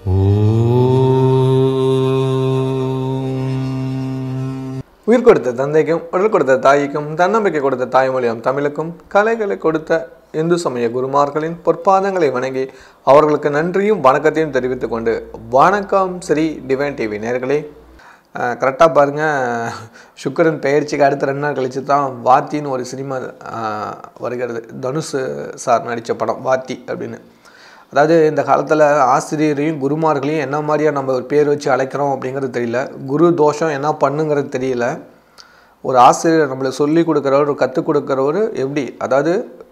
உயிர் கொடுத்த தந்தைக்கும் உடல் கொடுத்த தாய்க்கும் தன்னம்பிக்கை கொடுத்த தாய்மொழியாம் தமிழுக்கும் கலைகளை கொடுத்த இந்து சமய குருமார்களின் பொற்பாதங்களை வணங்கி அவர்களுக்கு நன்றியும் வணக்கத்தையும் தெரிவித்துக் கொண்டு வணக்கம் ஸ்ரீ டிவைன் டிவி நேர்களே கரெக்டாக பாருங்கள் சுக்கரன் பெயர்ச்சிக்கு அடுத்த ரெண்டு நாள் கழிச்சு தான் வாத்தின்னு ஒரு சினிமா ஆஹ், வருகிறது தனுஷ் சார் நடித்த படம் வாத்தி அப்படின்னு அதாவது இந்த காலத்தில் ஆசிரியரையும் குருமார்களையும் என்ன மாதிரியா நம்ம ஒரு பேர் வச்சு அழைக்கிறோம் அப்படிங்கிறது தெரியல குரு தோஷம் என்ன பண்ணுங்கிறது தெரியல ஒரு ஆசிரியர் நம்மளை சொல்லி கொடுக்குறவர் கற்றுக் கொடுக்குறவர் எப்படி அதாவது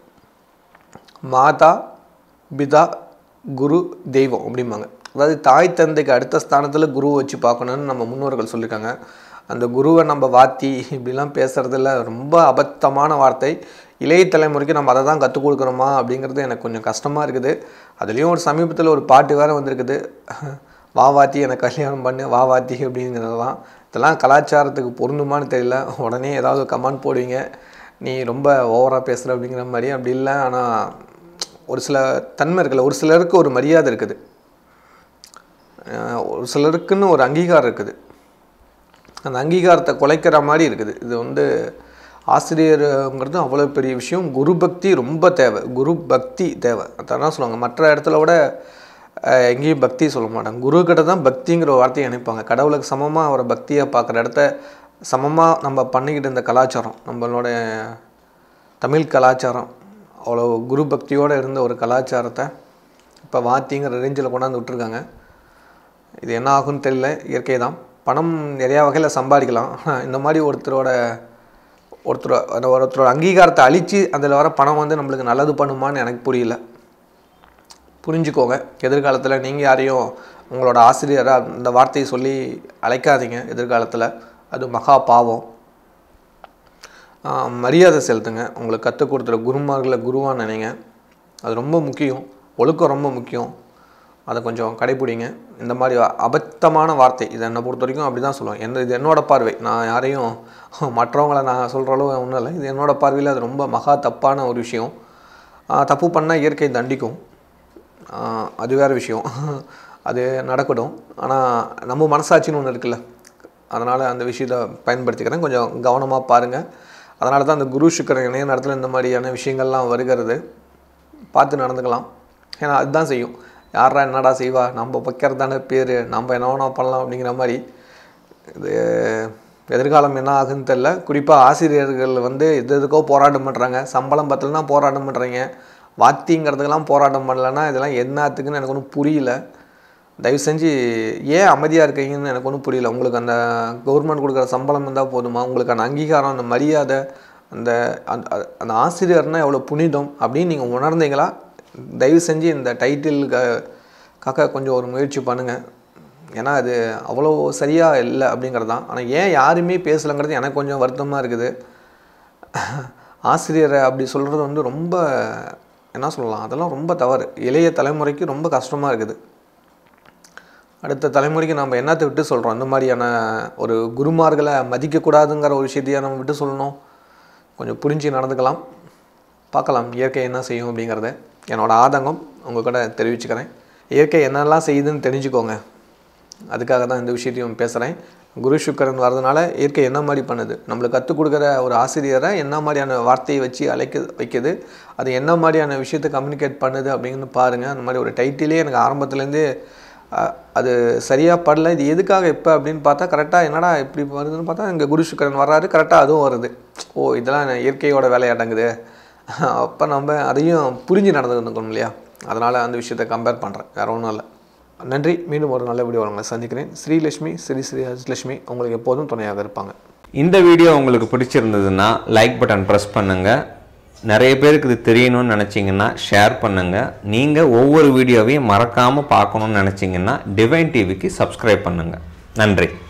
மாதா பிதா குரு தெய்வம் அப்படிம்பாங்க அதாவது தாய் தந்தைக்கு அடுத்த ஸ்தானத்தில் குருவை வச்சு பார்க்கணுன்னு நம்ம முன்னோர்கள் சொல்லியிருக்காங்க அந்த குருவை நம்ம வாத்தி இப்படிலாம் பேசுகிறதுல ரொம்ப அபத்தமான வார்த்தை இளைய தலைமுறைக்கு நம்ம அதை தான் கற்றுக் கொடுக்குறோமா அப்படிங்கிறது எனக்கு கொஞ்சம் கஷ்டமாக இருக்குது அதுலேயும் ஒரு சமீபத்தில் ஒரு பாட்டு வேறு வந்திருக்குது வா வாத்தி எனக்கு கல்யாணம் பண்ணு வா வாத்தி அப்படிங்கிறதெல்லாம் இதெல்லாம் கலாச்சாரத்துக்கு பொருந்துமான்னு தெரியல உடனே ஏதாவது கமெண்ட் போடுவீங்க நீ ரொம்ப ஓவராக பேசுகிற அப்படிங்கிற மாதிரி அப்படி இல்லை ஆனால் ஒரு சில தன்மை இருக்குல்ல ஒரு சிலருக்கு ஒரு மரியாதை இருக்குது அஹ் ஒரு சிலருக்குன்னு ஒரு அங்கீகாரம் இருக்குது அந்த அங்கீகாரத்தை குலைக்கிற மாதிரி இருக்குது இது வந்து ஆசிரியருங்கிறது அவ்வளோ பெரிய விஷயம் குரு பக்தி ரொம்ப தேவை குரு பக்தி தேவை அதான் சொல்லுவாங்க மற்ற இடத்துல விட அஹ், எங்கேயும் பக்தி சொல்ல மாட்டாங்க குரு கிட்ட தான் பக்திங்கிற ஒரு வார்த்தையை நினைப்பாங்க கடவுளுக்கு சமமாக அவரை பக்தியாக பார்க்குற இடத்த சமமாக நம்ம பண்ணிக்கிட்டு இருந்த கலாச்சாரம் நம்மளோட தமிழ் கலாச்சாரம் அவ்வளோ குரு பக்தியோடு இருந்த ஒரு கலாச்சாரத்தை இப்போ வாத்திங்கிற ரேஞ்சில் கொண்டாந்து விட்டுருக்காங்க இது என்ன ஆகும்னு தெரியல இயற்கை தான் பணம் நிறையா வகையில் சம்பாதிக்கலாம் ஆனால் இந்த மாதிரி ஒருத்தரோட ஒருத்தர் அந்த ஒருத்தரோட அங்கீகாரத்தை அழித்து அதில் வர பணம் வந்து நம்மளுக்கு நல்லது பண்ணுமான்னு எனக்கு புரியல புரிஞ்சுக்கோங்க எதிர்காலத்தில் நீங்கள் யாரையும் உங்களோட ஆசிரியராக இந்த வார்த்தையை சொல்லி அழைக்காதீங்க எதிர்காலத்தில் அது மகா பாவம் ஆஹ் மரியாதை செலுத்துங்க உங்களுக்கு கற்றுக் கொடுத்துற குருமார்களை குருவாக நினைங்க அது ரொம்ப முக்கியம் ஒழுக்கம் ரொம்ப முக்கியம் அதை கொஞ்சம் கடைப்பிடிங்க இந்த மாதிரி அபத்தமான வார்த்தை இதை என்னை பொறுத்த வரைக்கும் அப்படி தான் சொல்லுவேன் என்ன இது என்னோட பார்வை நான் யாரையும் மற்றவங்கள நான் சொல்கிற அளவு ஒன்றும் இல்லை இது என்னோட பார்வையில் அது ரொம்ப மகா தப்பான ஒரு விஷயம் ஆஹ் தப்பு பண்ணால் இயற்கை தண்டிக்கும் ஆஹ் அது வேறு விஷயம் அது நடக்கட்டும் ஆனால் நம்ம மனசாட்சின்னு ஒன்று இருக்குல்ல அதனால் அந்த விஷயத்தை பயன்படுத்திக்கிறேன் கொஞ்சம் கவனமாக பாருங்கள் அதனால தான் அந்த குரு சுக்கரன் இணைய நேரத்தில் இந்த மாதிரியான விஷயங்கள்லாம் வருகிறது பார்த்து நடந்துக்கலாம் ஏன்னா அதுதான் செய்யும் யாரா என்னடா செய்வா நம்ம வைக்கிறது தானே பேர் நம்ம என்ன வேணா பண்ணலாம் அப்படிங்கிற மாதிரி இது எதிர்காலம் என்ன ஆகுன்னு தெரில குறிப்பாக ஆசிரியர்கள் வந்து எது எதுக்கோ போராட்டம் பண்ணுறாங்க சம்பளம் பத்தலைன்னா போராட்டம் பண்ணுறீங்க வாத்திங்கிறதுக்கெல்லாம் போராட்டம் பண்ணலன்னா இதெல்லாம் என்னத்துக்குன்னு எனக்கு ஒன்றும் புரியல தயவு செஞ்சு ஏன் அமைதியாக இருக்கீங்கன்னு எனக்கு ஒன்றும் புரியல உங்களுக்கு அந்த கவர்மெண்ட் கொடுக்குற சம்பளம் இருந்தால் போதுமா உங்களுக்கு அந்த அங்கீகாரம் அந்த மரியாதை அந்த அந்த அந்த ஆசிரியர்னா எவ்வளோ புனிதம் அப்படின்னு நீங்கள் உணர்ந்தீங்களா தயவு செஞ்சு இந்த டைட்டிலுக்காக கொஞ்சம் ஒரு முயற்சி பண்ணுங்கள் ஏன்னா அது அவ்வளோ சரியாக இல்லை அப்படிங்கிறது தான் ஆனால் ஏன் யாருமே பேசலைங்கிறது எனக்கு கொஞ்சம் வருத்தமாக இருக்குது ஆசிரியரை அப்படி சொல்கிறது வந்து ரொம்ப என்ன சொல்லலாம் அதெல்லாம் ரொம்ப தவறு இளைய தலைமுறைக்கு ரொம்ப கஷ்டமாக இருக்குது அடுத்த தலைமுறைக்கு நம்ம என்னத்தை விட்டு சொல்கிறோம் இந்த மாதிரியான ஒரு குருமார்களை மதிக்கக்கூடாதுங்கிற ஒரு விஷயத்தையே நம்ம விட்டு சொல்லணும் கொஞ்சம் புரிஞ்சு நடந்துக்கலாம் பார்க்கலாம் இயற்கை என்ன செய்யும் அப்படிங்கிறத என்னோட ஆதங்கம் உங்கள் கூட தெரிவிச்சுக்கிறேன் இயற்கை என்னெல்லாம் செய்யுதுன்னு தெரிஞ்சுக்கோங்க அதுக்காக தான் இந்த விஷயத்தையும் பேசுகிறேன் குரு சுக்கரன் வர்றதுனால இயற்கை என்ன மாதிரி பண்ணுது நம்மளுக்கு கற்றுக் கொடுக்குற ஒரு ஆசிரியரை என்ன மாதிரியான வார்த்தையை வச்சு அழைக்க வைக்குது அது என்ன மாதிரியான விஷயத்தை கம்யூனிகேட் பண்ணுது அப்படின்னு பாருங்கள் அந்த மாதிரி ஒரு டைட்டிலே எனக்கு ஆரம்பத்துலேருந்தே அஹ், அது சரியாக படல இது எதுக்காக இப்போ அப்படின்னு பார்த்தா கரெக்டாக என்னடா இப்படி வருதுன்னு பார்த்தா இங்கே குரு சுக்கரன் வர்றாரு கரெக்டாக அதுவும் வருது ஓ இதெல்லாம் இயற்கையோட வேலையாட்டங்குது அப்போ நம்ம அதையும் புரிஞ்சு நடந்துக்கணும் இல்லையா அதனால் அந்த விஷயத்தை கம்பேர் பண்ணுறேன் வேறு ஒன்றும் இல்லை நன்றி மீண்டும் ஒரு நல்ல வீடியோ உங்களை சந்திக்கிறேன் ஸ்ரீலட்சுமி ஸ்ரீ ஸ்ரீ லட்சுமி உங்களுக்கு எப்போதும் துணையாக இருப்பாங்க இந்த வீடியோ உங்களுக்கு பிடிச்சிருந்ததுன்னா லைக் பட்டன் ப்ரெஸ் பண்ணுங்கள் நிறைய பேருக்கு இது தெரியணும்னு நினச்சிங்கன்னா ஷேர் பண்ணுங்கள் நீங்கள் ஒவ்வொரு வீடியோவையும் மறக்காமல் பார்க்கணும்னு நினச்சிங்கன்னா டிவைன் டிவிக்கு சப்ஸ்கிரைப் பண்ணுங்கள் நன்றி